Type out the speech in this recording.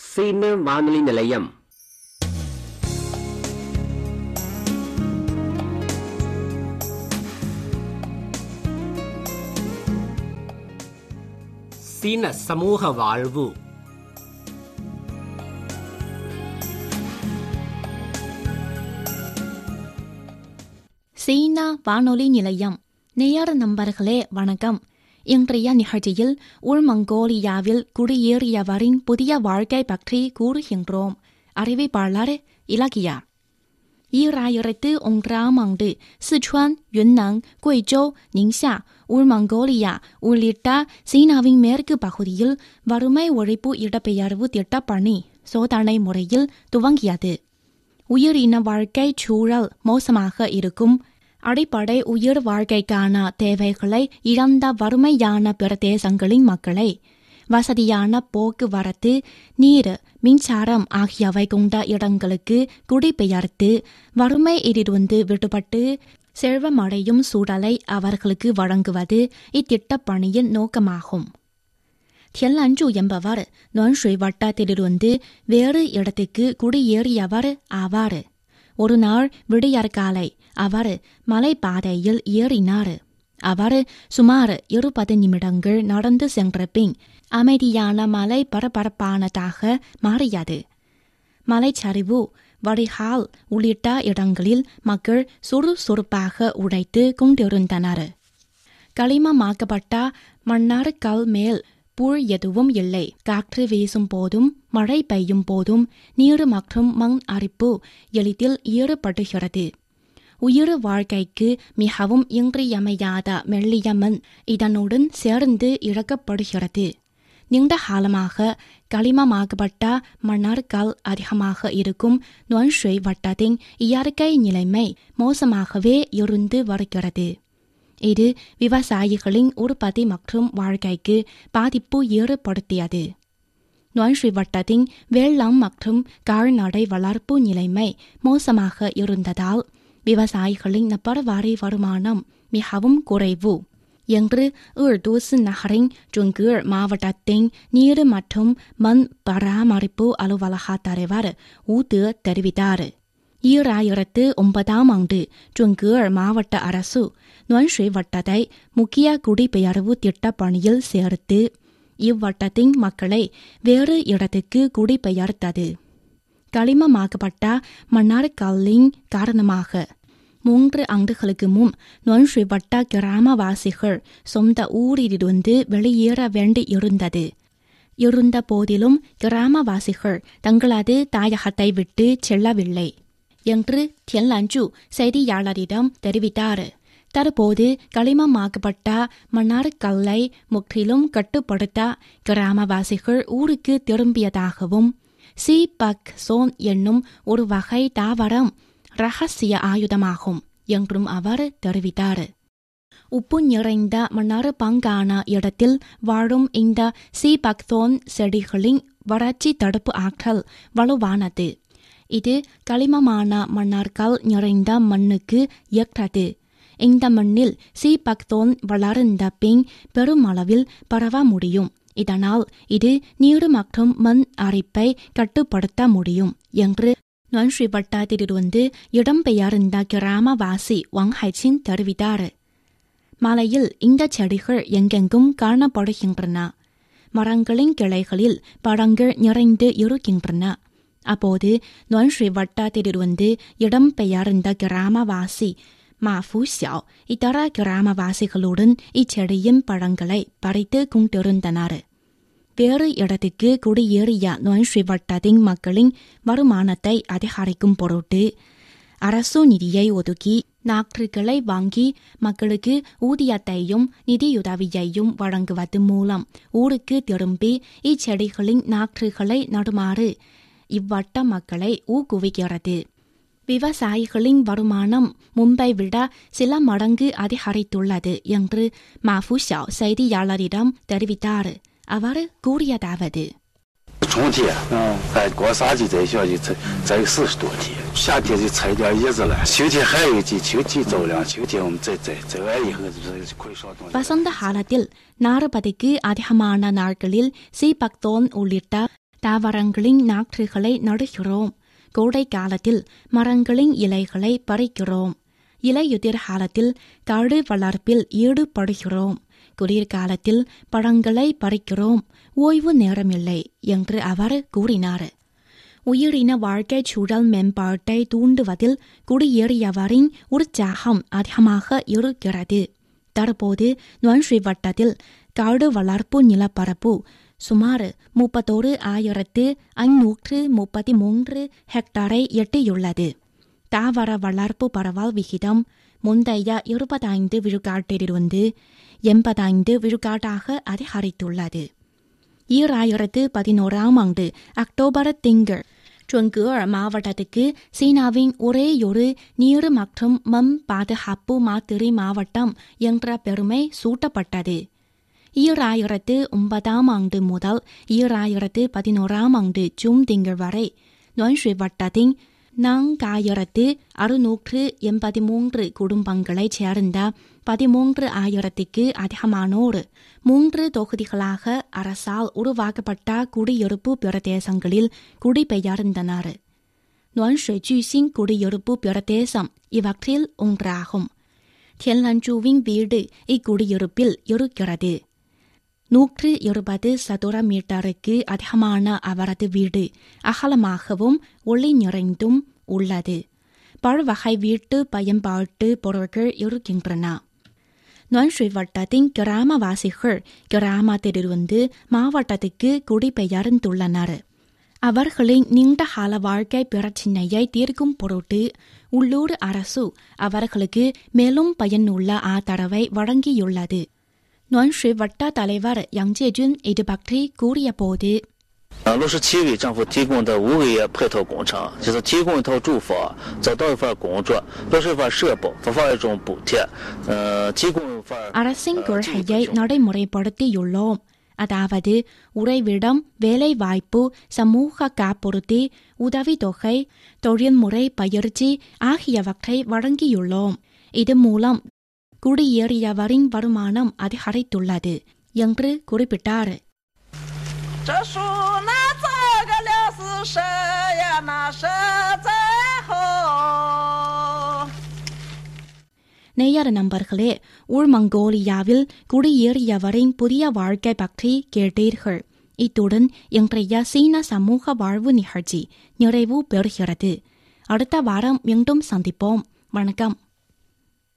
சீன வானொலி நிலையம் சீன சமூக வாழ்வு சீனா வானொலி நிலையம் நேயர் நண்பர்களே வணக்கம் இன்றைய நிகழ்ச்சியில் உள் மங்கோலியாவில் குடியேறியவரின் புதிய வாழ்க்கை பற்றி கூறுகின்றோம் அறிவிப்பாளர் இலக்கியா ஈராயிரத்து ஒன்றாம் ஆண்டு சிச்சுவான் யுன்னாங் குய்ஜோ நிங்ஷா உள் மங்கோலியா உள்ளிட்ட சீனாவின் மேற்கு பகுதியில் வறுமை ஒழிப்பு இடப்பெயர்வு திட்டப்பணி சோதனை முறையில் துவங்கியது உயிரின வாழ்க்கை சூழல் மோசமாக இருக்கும் அடிப்படை உயிர் வாழ்க்கைக்கான தேவைகளை இழந்த வறுமையான பிரதேசங்களின் மக்களை வசதியான போக்குவரத்து நீர் மின்சாரம் ஆகியவை கொண்ட இடங்களுக்கு குடிபெயர்த்து வறுமையிலிருந்து விடுபட்டு செல்வமடையும் சூழலை அவர்களுக்கு வழங்குவது இத்திட்டப்பணியின் நோக்கமாகும் தியன்லஞ்சு என்பவர் நொன்சுய் வட்டத்திலிருந்து வேறு இடத்துக்கு குடியேறியவர் ஆவார் ஒரு நாள் விடியற்காலை அவர் மலைப்பாதையில் ஏறினார் அவர் சுமார் இருபது நிமிடங்கள் நடந்து சென்ற பின் அமைதியான மலை பரபரப்பானதாக மாறியது மலைச்சரிவு வடிகால் உள்ளிட்ட இடங்களில் மக்கள் சுறுசுறுப்பாக உழைத்து கொண்டிருந்தனர் களிமமாக்கப்பட்ட மன்னார் கல் மேல் புல் எதுவும் இல்லை காற்று வீசும் போதும் மழை பெய்யும் போதும் நீர் மற்றும் மண் அரிப்பு எளிதில் ஈடுபடுகிறது உயிர் வாழ்க்கைக்கு மிகவும் இன்றியமையாத மெல்லிய மண் இதனுடன் சேர்ந்து இழக்கப்படுகிறது நீண்ட காலமாக களிமமாக்கப்பட்ட மணற்கல் அதிகமாக இருக்கும் நொன்சுய் வட்டத்தின் இயற்கை நிலைமை மோசமாகவே இருந்து வருகிறது இது விவசாயிகளின் உற்பத்தி மற்றும் வாழ்க்கைக்கு பாதிப்பு ஏற்படுத்தியது நொன்சுய் வட்டத்தின் வேளாண் மற்றும் கால்நடை வளர்ப்பு நிலைமை மோசமாக இருந்ததால் விவசாயிகளின் நபர்வாரி வருமானம் மிகவும் குறைவு என்று ஈழ்தூசு நகரின் ஜுங்கீர் மாவட்டத்தின் நீர் மற்றும் மண் பராமரிப்பு அலுவலக தலைவர் ஊது தெரிவித்தார் ஈராயிரத்து ஒன்பதாம் ஆண்டு ஜுங்கீர் மாவட்ட அரசு நொன்சுய் வட்டத்தை முக்கிய குடிபெயர்வு திட்டப் பணியில் சேர்த்து இவ்வட்டத்தின் மக்களை வேறு இடத்துக்கு குடிபெயர்த்தது களிமமாக்கப்பட்ட மன்னார் கல்லின் காரணமாக மூன்று ஆண்டுகளுக்கு முன் நொன்சுய் வட்ட கிராமவாசிகள் சொந்த ஊரிலிருந்து வெளியேற வேண்டி இருந்தது இருந்த போதிலும் கிராமவாசிகள் தங்களது தாயகத்தை விட்டு செல்லவில்லை என்று தியன்லாஞ்சு செய்தியாளரிடம் தெரிவித்தார் தற்போது களிமமாக்கப்பட்ட மன்னார் கல்லை முற்றிலும் கட்டுப்படுத்த கிராமவாசிகள் ஊருக்கு திரும்பியதாகவும் சி பக் சோன் என்னும் ஒரு வகை தாவரம் ரகசிய ஆயுதமாகும் என்றும் அவர் தெரிவித்தார் உப்பு நிறைந்த மன்னார் பங்கான இடத்தில் வாழும் இந்த சீபக்தோன் செடிகளின் வறட்சி தடுப்பு ஆற்றல் வலுவானது இது களிமமான மன்னார்கள் நிறைந்த மண்ணுக்கு ஏற்றது இந்த மண்ணில் சீபக்தோன் வளர்ந்த பின் பெருமளவில் பரவ முடியும் இதனால் இது நீர் மற்றும் மண் அரிப்பை கட்டுப்படுத்த முடியும் என்று நன்ஸ்ரீ வட்டாரத்திலிருந்து இடம்பெயர்ந்த கிராமவாசி வாங் ஹைச்சின் தெரிவித்தார் மலையில் இந்த செடிகள் எங்கெங்கும் காணப்படுகின்றன மரங்களின் கிளைகளில் பழங்கள் நிறைந்து இருக்கின்றன அப்போது நொன்ஸ்ரீ வட்டாரத்திலிருந்து இடம்பெயர்ந்த கிராமவாசி மா ஃபூசியாவ் இதர கிராமவாசிகளுடன் இச்செடியின் பழங்களை பறித்து கொண்டிருந்தனர் வேறு இடத்துக்கு குடியேறிய நொன்ஸ்ரீ வட்டத்தின் மக்களின் வருமானத்தை அதிகரிக்கும் பொருட்டு அரசு நிதியை ஒதுக்கி நாற்றுகளை வாங்கி மக்களுக்கு ஊதியத்தையும் நிதியுதவியையும் வழங்குவது மூலம் ஊருக்கு திரும்பி இச்செடிகளின் நாற்றுகளை நடுமாறு இவ்வட்ட மக்களை ஊக்குவிக்கிறது விவசாயிகளின் வருமானம் முன்பை விட சில மடங்கு அதிகரித்துள்ளது என்று மாஃபுஷாவ் செய்தியாளரிடம் தெரிவித்தார் அவர் கூறியதாவது 春天，嗯，哎，过啥季摘小就采摘有四十多斤，夏天就采点叶子了，秋天还有一季，秋季走了，秋天我们再摘，摘完以后就是可以上冬。 வசந்த காலத்தில் நாற்பதுக்கு அதிகமான நாட்களில் சீபக்தோன் உள்ளிட்ட தாவரங்களின் நாற்றுகளை நடுகிறோம் கோடை காலத்தில் மரங்களின் இலைகளை பறிக்கிறோம் இலையுதிர் காலத்தில் காடு வளர்ப்பில் ஈடுபடுகிறோம் குளிர்காலத்தில் பழங்களை பறிக்கிறோம் ஓய்வு நேரமில்லை என்று அவர் கூறினார் உயிரின வாழ்க்கைச் சூழல் மேம்பாட்டை தூண்டுவதில் குடியேறியவரின் உற்சாகம் அதிகமாக இருக்கிறது தற்போது நுவன்ஸ்ரீ வட்டத்தில் காடு வளர்ப்பு நிலப்பரப்பு சுமார் முப்பத்தோரு ஆயிரத்து ஐநூற்று முப்பத்தி மூன்று ஹெக்டாரை எட்டியுள்ளது தாவர வளர்ப்பு பரவல் விகிதம் முந்தைய இருபத்தைந்து விழுக்காட்டிலிருந்து எண்பத்தைந்து விழுக்காட்டாக அதிகரித்துள்ளது ஈராயிரத்து பதினோராம் ஆண்டு அக்டோபர் திங்கள் ட்வங்கர் மாவட்டத்துக்கு சீனாவின் ஒரேயொரு நீர் மற்றும் மண் பாதுகாப்பு மாதிரி மாவட்டம் என்ற பெருமை சூட்டப்பட்டது ஈராயிரத்து ஒன்பதாம் ஆண்டு முதல் ஈராயிரத்து பதினோராம் ஆண்டு ஜூன் திங்கள் வரை நொன்ஸ்ரீ வட்டத்தின் நான்காயிரத்து அறுநூற்று எண்பத்தி மூன்று குடும்பங்களைச் சேர்ந்த பதிமூன்று ஆயிரத்துக்கு அதிகமானோர் மூன்று தொகுதிகளாக அரசால் உருவாக்கப்பட்ட குடியிருப்பு பிரதேசங்களில் குடிபெயர்ந்தனர் நொன்ஸ்ரீ ஜூசிங் குடியிருப்பு பிரதேசம் இவற்றில் ஒன்றாகும் தியன்லன்ஜூவின் வீடு இக்குடியிருப்பில் இருக்கிறது நூற்று இருபது சதுர மீட்டருக்கு அதிகமான அவரது வீடு அகலமாகவும் ஒளி நிறைந்தும் உள்ளது பல்வகை வீட்டு பயன்பாட்டு பொருட்கள் இருக்கின்றன நொன்ஸ்ரீ வட்டத்தின் கிராமவாசிகள் கிராமத்திலிருந்து மாவட்டத்துக்கு குடிபெயர்ந்துள்ளனர் அவர்களின் நீண்டகால வாழ்க்கை பிரச்சினையை தீர்க்கும் பொருட்டு உள்ளூர் அரசு அவர்களுக்கு மேலும் பயனுள்ள ஆதரவை வழங்கியுள்ளது நொன்ஸ்ரீ வட்ட தலைவர் யங் ஜேஜுன் இது பற்றி கூறியபோது 呃，罗氏区给政府提供的五个月配套工程，就是提供一套住房，找到一份工作，落实一份社保，发放一种补贴，呃，提供一份 அரசின் கொள்கையை நடைமுறைப்படுத்தியுள்ளோம் அதாவது உறைவிடம் வேலைவாய்ப்பு சமூக காப்புறுதி உதவித்தொகை தொழில்முறை பயிற்சி ஆகியவற்றை வழங்கியுள்ளோம் இது மூலம் குடியேறியவரின் வருமானம் அதிகரித்துள்ளது என்று குறிப்பிட்டார் 这树那这个了是谁呀？那是在后。 நேயர் நண்பர்களே உள் மங்கோலியாவில் குடியேறியவரின் புதிய வாழ்க்கை பற்றி கேட்டீர்கள் இத்துடன் இன்றைய சீன சமூக வாழ்வு நிகழ்ச்சி நிறைவு பெறுகிறது அடுத்த வாரம் மீண்டும் சந்திப்போம் வணக்கம்